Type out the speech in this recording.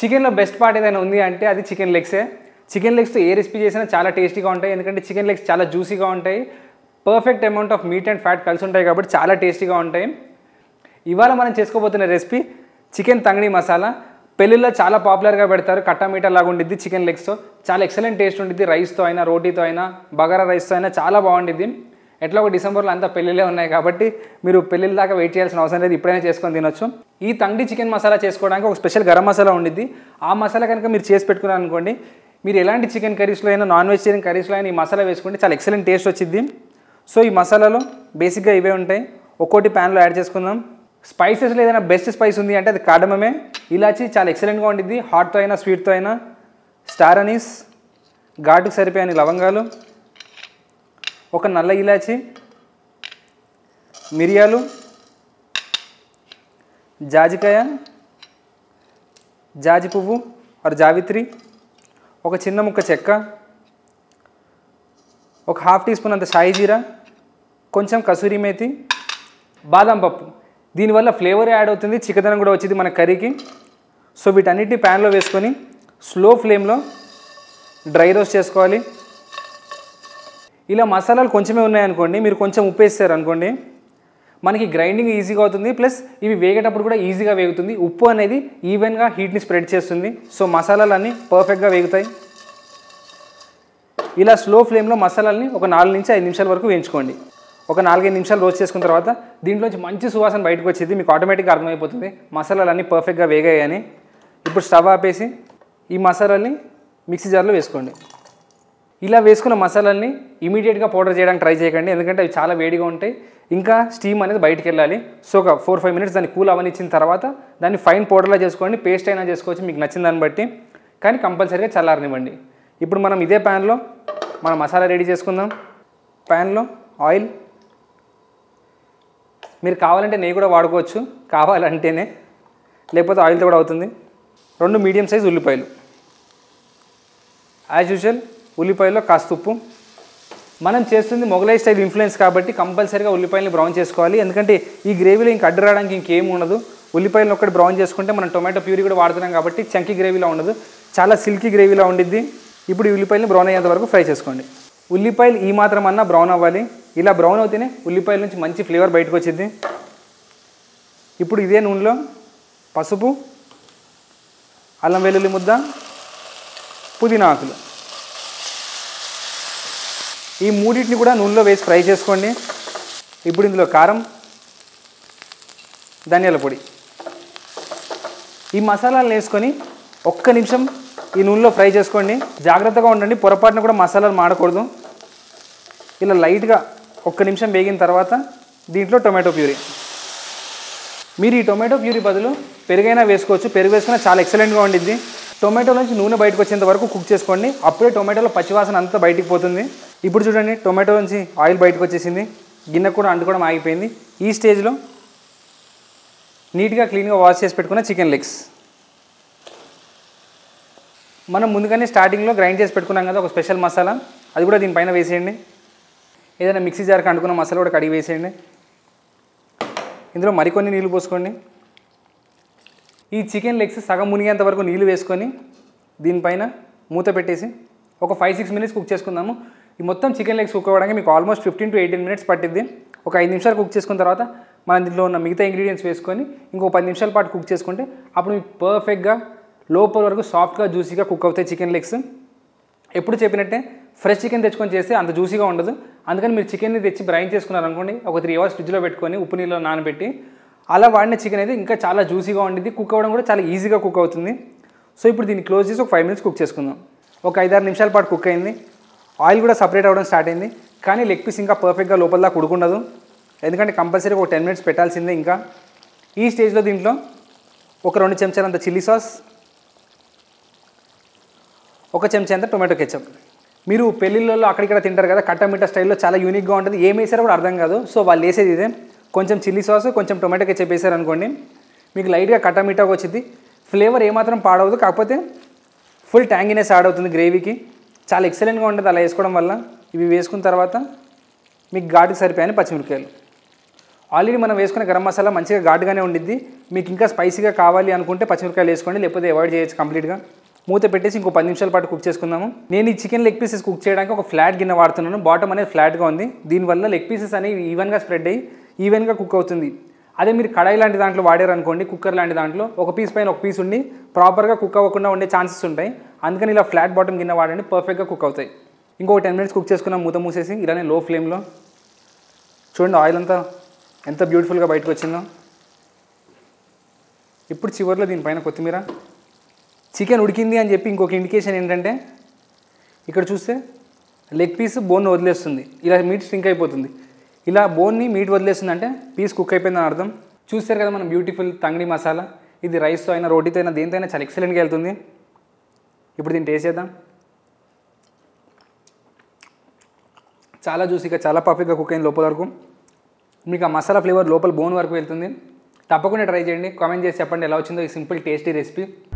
చికెన్లో best part ఏదైనా ఉంది అంటే అది చికెన్ లెగ్సే చికెన్ లెగ్స్తో ఏ రెసిపీ చేసినా చాలా టేస్టీగా ఉంటాయి ఎందుకంటే చికెన్ లెగ్స్ చాలా జ్యూసీగా ఉంటాయి perfect amount of meat and fat కలిసి ఉంటాయి కాబట్టి చాలా టేస్టీగా ఉంటాయి ఇవాళ మనం చేసుకోబోతున్న రెసిపీ చికెన్ తంగడి మసాలా పెళ్ళిళ్ళలో చాలా పాపులర్గా పెడతారు కట్టా మీటా లాగా ఉండిద్ది చికెన్ లెగ్స్తో చాలా ఎక్సలెంట్ టేస్ట్ ఉండిద్ది రైస్తో అయినా రోటీతో అయినా బగారా రైస్తో అయినా చాలా బాగుండిద్ది ఎట్లా ఒక డిసెంబర్లో అంతా పెళ్ళిళ్ళే ఉన్నాయి కాబట్టి మీరు పెళ్ళిళ్ళ దాకా వెయిట్ చేయాల్సిన అవసరం లేదు ఇప్పుడైనా చేసుకొని తినొచ్చు ఈ తంగడి చికెన్ మసాలా చేసుకోవడానికి ఒక స్పెషల్ గరం మసాలా ఉండిద్ది ఆ మసాలా కనుక మీరు చేసి పెట్టుకున్నారు అనుకోండి మీరు ఎలాంటి చికెన్ కర్రీస్లో అయినా నాన్ వెజిటేరియన్ కర్రీస్లో అయినా ఈ మసాలా వేసుకుంటే చాలా ఎక్సలెంట్ టేస్ట్ వచ్చింది సో ఈ మసాలాలో బేసిక్గా ఇవే ఉంటాయి ఒక్కోటి ప్యాన్లో యాడ్ చేసుకుందాం స్పైసెస్లో ఏదైనా బెస్ట్ స్పైస్ ఉంది అంటే అది కాడమమే ఇలాచి చాలా ఎక్సలెంట్గా ఉండిద్ది హాట్తో అయినా స్వీట్తో అయినా స్టార్ అనీస్ ఘాటుకు సరిపోయని లవంగాలు ఒక నల్ల ఇలాచి మిరియాలు జాజికాయ జాజి పువ్వు ఆర్ జావిత్రి ఒక చిన్న ముక్క చెక్క ఒక హాఫ్ టీ స్పూన్ అంత సాయి జీరా కొంచెం కసూరి మేతి బాదం పప్పు దీనివల్ల ఫ్లేవర్ యాడ్ అవుతుంది చిక్కదనం కూడా వచ్చింది మన కర్రీకి సో వీటన్నిటిని ప్యాన్లో వేసుకొని స్లో ఫ్లేమ్లో డ్రై రోస్ట్ చేసుకోవాలి ఇలా మసాలాలు కొంచెమే ఉన్నాయనుకోండి మీరు కొంచెం ఉప్పు వేస్తారు అనుకోండి మనకి గ్రైండింగ్ ఈజీగా అవుతుంది ప్లస్ ఇవి వేగేటప్పుడు కూడా ఈజీగా వేగుతుంది ఉప్పు అనేది ఈవెన్గా హీట్ని స్ప్రెడ్ చేస్తుంది సో మసాలాలు అన్నీ పర్ఫెక్ట్గా వేగుతాయి ఇలా స్లో ఫ్లేమ్లో మసాలాల్ని ఒక నాలుగు నుంచి ఐదు నిమిషాల వరకు వేయించుకోండి ఒక నాలుగైదు నిమిషాలు రోస్ట్ చేసుకున్న తర్వాత దీంట్లోంచి మంచి సువాసన బయటకు వచ్చేది మీకు ఆటోమేటిక్గా అర్థమైపోతుంది మసాలాలన్నీ పర్ఫెక్ట్గా వేగాయని ఇప్పుడు స్టవ్ ఆపేసి ఈ మసాలాల్ని మిక్సీ జార్లో వేసుకోండి ఇలా వేసుకున్న మసాలాల్ని ఇమీడియట్గా పౌడర్ చేయడానికి ట్రై చేయకండి ఎందుకంటే అవి చాలా వేడిగా ఉంటాయి ఇంకా స్టీమ్ అనేది బయటికి వెళ్ళాలి సో ఒక ఫోర్ ఫైవ్ మినిట్స్ దాన్ని కూల్ అవనిచ్చిన తర్వాత దాన్ని ఫైన్ పౌడర్లా చేసుకోండి పేస్ట్ అయినా చేసుకోవచ్చు మీకు నచ్చిన దాన్ని బట్టి కానీ కంపల్సరీగా చల్లారనివ్వండి ఇప్పుడు మనం ఇదే ప్యాన్లో మన మసాలా రెడీ చేసుకుందాం ప్యాన్లో ఆయిల్ మీరు కావాలంటే నెయ్యి కూడా వాడుకోవచ్చు కావాలంటేనే లేకపోతే ఆయిల్తో కూడా అవుతుంది రెండు మీడియం సైజ్ ఉల్లిపాయలు యాజ్ యూజువల్ ఉల్లిపాయలో కాస్త ఉప్పు మనం చేస్తుంది మొగలై స్టైల్ ఇన్ఫ్లుయెన్స్ కాబట్టి కంపల్సరీగా ఉల్లిపాయలని బ్రౌన్ చేసుకోవాలి ఎందుకంటే ఈ గ్రేవీలో ఇంక అడ్డు రావడానికి ఇంకేం ఉండదు ఉల్లిపాయలను ఒక్కటి బ్రౌన్ చేసుకుంటే మనం టొమాటో ప్యూరీ కూడా వాడుతున్నాం కాబట్టి చంకీ గ్రేవీలో ఉండదు చాలా సిల్కీ గ్రేవీలో ఉండిద్ది ఇప్పుడు ఈ ఉల్లిపాయలని బ్రౌన్ అయ్యేంత వరకు ఫ్రై చేసుకోండి ఉల్లిపాయలు ఈ మాత్రం అన్నా బ్రౌన్ అవ్వాలి ఇలా బ్రౌన్ అవుతేనే ఉల్లిపాయల నుంచి మంచి ఫ్లేవర్ బయటకు వచ్చింది ఇప్పుడు ఇదే నూనెలో పసుపు అల్లం వెల్లుల్లి ముద్ద పుదీనా ఆకులు ఈ మూడింటిని కూడా నూనెలో వేసి ఫ్రై చేసుకోండి ఇప్పుడు ఇందులో కారం ధనియాల పొడి ఈ మసాలాలు వేసుకొని ఒక్క నిమిషం ఈ నూనెలో ఫ్రై చేసుకోండి జాగ్రత్తగా ఉండండి పొరపాటున కూడా మసాలాలు మాడకూడదు ఇలా లైట్గా ఒక్క నిమిషం వేగిన తర్వాత దీంట్లో టొమాటో ప్యూరీ మీరు ఈ టొమాటో ప్యూరీ బదులు పెరుగైనా వేసుకోవచ్చు పెరుగు వేసుకున్నా చాలా ఎక్సలెంట్గా ఉండిద్ది టొమాటో నుంచి నూనె బయటకు వచ్చేంత వరకు కుక్ చేసుకోండి అప్పుడే టొమాటోలో పచ్చివాసన అంతా బయటికి పోతుంది ఇప్పుడు చూడండి టొమాటో నుంచి ఆయిల్ బయటకు వచ్చేసింది గిన్నె కూడా అంటుకోవడం ఆగిపోయింది ఈ స్టేజ్లో నీట్గా క్లీన్గా వాష్ చేసి పెట్టుకున్న చికెన్ లెగ్స్ మనం ముందుగానే స్టార్టింగ్లో గ్రైండ్ చేసి పెట్టుకున్నాం కదా ఒక స్పెషల్ మసాలా అది కూడా దీనిపైన వేసేయండి ఏదైనా మిక్సీ జార్కి అంటుకున్న మసాలా కూడా కడిగి వేసేయండి ఇందులో మరికొన్ని నీళ్ళు పోసుకోండి ఈ చికెన్ లెగ్స్ సగం మునిగేంత వరకు నీళ్ళు వేసుకొని దీనిపైన మూత పెట్టేసి ఒక ఫైవ్ సిక్స్ మినిట్స్ కుక్ చేసుకుందాము ఈ మొత్తం చికెన్ లెగ్స్ కుక్ అవ్వడానికి మీకు almost fifteen to eighteen minutes పట్టింది ఒక ఐదు నిమిషాలు కుక్ చేసుకున్న తర్వాత మనం దీంట్లో ఉన్న మిగతా ఇంగ్రీడియంట్స్ వేసుకొని ఇంకో పది నిమిషాల పాటు కుక్ చేసుకుంటే అప్పుడు మీకు పర్ఫెక్ట్గా లోపల వరకు సాఫ్ట్గా జ్యూసీగా కుక్ అవుతాయి చికెన్ లెగ్స్ ఎప్పుడు చెప్పినట్టే ఫ్రెష్ చికెన్ తెచ్చుకొని చేస్తే అంత జ్యూసీగా ఉండదు అందుకని మీరు చికెన్ని తెచ్చి బ్రైన్ చేసుకున్నారు అనుకోండి ఒక త్రీ అవర్స్ ఫ్రిడ్జ్లో పెట్టుకొని ఉప్పు నీళ్ళలో నానబెట్టి అలా వాడిన చికెన్ అయితే ఇంకా చాలా జ్యూసీగా ఉండిద్ది కుక్ అవ్వడం కూడా చాలా ఈజీగా కుక్ అవుతుంది సో ఇప్పుడు దీన్ని క్లోజ్ చేసి ఒక ఫైవ్ మినిట్స్ కుక్ చేసుకుందాం ఒక ఐదారు నిమిషాల పాటు కుక్ అయింది ఆయిల్ కూడా సపరేట్ అవ్వడం స్టార్ట్ అయింది కానీ లెగ్ పీస్ ఇంకా పర్ఫెక్ట్గా లోపల దాకా ఉడుకుండదు ఎందుకంటే కంపల్సరీ ఒక టెన్ మినిట్స్ పెట్టాల్సిందే ఇంకా ఈ స్టేజ్లో దీంట్లో ఒక రెండు చెంచాలంత చిల్లీ సాస్ ఒక చెంచా అంత టొమాటో కెచప్ మీరు పెళ్ళిళ్ళలో అక్కడిక్కడ తింటారు కదా కట్టమిట్ట స్టైల్లో చాలా యూనిక్గా ఉంటుంది ఏం వేసారో కూడా అర్థం కాదు సో వాళ్ళు వేసేది ఇదే కొంచెం చిల్లీ సాస్ కొంచెం టొమాటో కెచప్ వేసారు అనుకోండి మీకు లైట్గా కట్టమిట్టాగా వచ్చింది ఫ్లేవర్ ఏమాత్రం పాడవదు కాకపోతే ఫుల్ ట్యాంగినెస్ యాడ్ అవుతుంది గ్రేవీకి చాలా ఎక్సలెంట్గా ఉంటుంది అలా వేసుకోవడం వల్ల ఇవి వేసుకున్న తర్వాత మీకు ఘాటుకి సరిపోయాయని పచ్చిమిరపకాయలు ఆల్రెడీ మనం వేసుకున్న గరం మసాలా మంచిగా ఘాటుగానే ఉండిద్ది మీకు ఇంకా స్పైసీగా కావాలి అనుకుంటే పచ్చిమిరకాయలు వేసుకోండి లేకపోతే అవాయిడ్ చేయొచ్చు కంప్లీట్గా మూత పెట్టేసి ఇంకో పది నిమిషాల పాటు కుక్ చేసుకుందాము నేను ఈ చికెన్ లెగ్ పీసెస్ కుక్ చేయడానికి ఒక ఫ్లాట్ గిన్నె వాడుతున్నాను బాటమ్ అనేది ఫ్లాట్గా ఉంది దీనివల్ల లెగ్ పీసెస్ అనేవి ఈవెన్గా స్ప్రెడ్ అయ్యి ఈవెన్గా కుక్ అవుతుంది అదే మీరు కడాయి లాంటి దాంట్లో వాడారు అనుకోండి కుక్కర్ లాంటి దాంట్లో ఒక పీస్ పైన ఒక పీస్ ఉండి ప్రాపర్గా కుక్ అవ్వకుండా ఉండే ఛాన్సెస్ ఉంటాయి అందుకని ఇలా ఫ్లాట్ బాటమ్ గిన్నె వాడండి పర్ఫెక్ట్గా కుక్ అవుతాయి ఇంకో టెన్ మినిట్స్ కుక్ చేసుకున్నాం మూత మూసేసి ఇలానే లో ఫ్లేమ్లో చూడండి ఆయిల్ అంతా ఎంత బ్యూటిఫుల్గా బయటకు వచ్చిందో ఇప్పుడు చివరిలో దీనిపైన కొత్తిమీర చికెన్ ఉడికింది అని చెప్పి ఇంకొక ఇండికేషన్ ఏంటంటే ఇక్కడ చూస్తే లెగ్ పీస్ బోన్ వదిలేస్తుంది ఇలా మీట్ స్ట్రింక్ అయిపోతుంది ఇలా బోన్ని మీట్ వదిలేస్తుంది అంటే పీస్ కుక్ అయిపోయిందని అర్థం చూస్తారు కదా మనం బ్యూటిఫుల్ తంగడి మసాలా ఇది రైస్తో అయినా రోటీతో అయినా దేంతో అయినా చాలా ఎక్సలెంట్గా వెళ్తుంది ఇప్పుడు దీన్ని టేస్ట్ చేద్దాం చాలా జ్యూసీగా చాలా పర్ఫెక్ట్గా కుక్ అయింది లోపల వరకు మీకు ఆ మసాలా ఫ్లేవర్ లోపల బోన్ వరకు వెళ్తుంది తప్పకుండా ట్రై చేయండి కామెంట్ చేసి చెప్పండి ఎలా వచ్చిందో ఈ సింపుల్ టేస్టీ రెసిపీ